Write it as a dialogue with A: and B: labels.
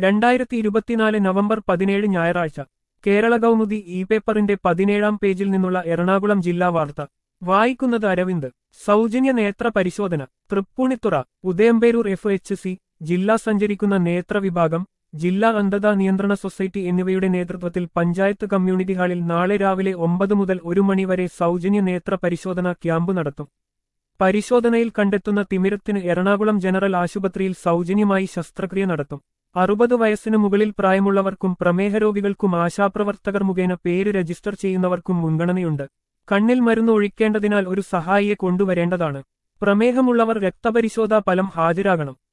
A: രണ്ടായിരത്തി ഇരുപത്തിനാല് നവംബർ പതിനേഴ് ഞായറാഴ്ച കേരള കൗമുദി ഇ പേപ്പറിന്റെ പതിനേഴാം പേജിൽ നിന്നുള്ള എറണാകുളം ജില്ലാ വാർത്ത വായിക്കുന്നത് അരവിന്ദ് സൗജന്യ നേത്ര പരിശോധന Tripunithura Udayamperoor F H C ജില്ലാ സഞ്ചരിക്കുന്ന നേത്ര വിഭാഗം ജില്ലാ അന്ധതാ നിയന്ത്രണ സൊസൈറ്റി എന്നിവയുടെ നേതൃത്വത്തിൽ പഞ്ചായത്ത് കമ്മ്യൂണിറ്റി ഹാളിൽ നാളെ രാവിലെ ഒമ്പത് മുതൽ ഒരു മണിവരെ സൗജന്യ നേത്ര പരിശോധന ക്യാമ്പ് നടത്തും പരിശോധനയിൽ കണ്ടെത്തുന്ന തിമിരത്തിന് എറണാകുളം ജനറൽ ആശുപത്രിയിൽ സൗജന്യമായി ശസ്ത്രക്രിയ നടത്തും അറുപത് വയസ്സിന് മുകളിൽ പ്രായമുള്ളവർക്കും പ്രമേഹ രോഗികൾക്കും ആശാപ്രവർത്തകർ മുഖേന പേര് രജിസ്റ്റർ ചെയ്യുന്നവർക്കും മുൻഗണനയുണ്ട് കണ്ണിൽ മരുന്ന് ഒഴിക്കേണ്ടതിനാൽ ഒരു സഹായിയെ കൊണ്ടുവരേണ്ടതാണ് പ്രമേഹമുള്ളവർ രക്തപരിശോധാ ഫലം ഹാജരാകണം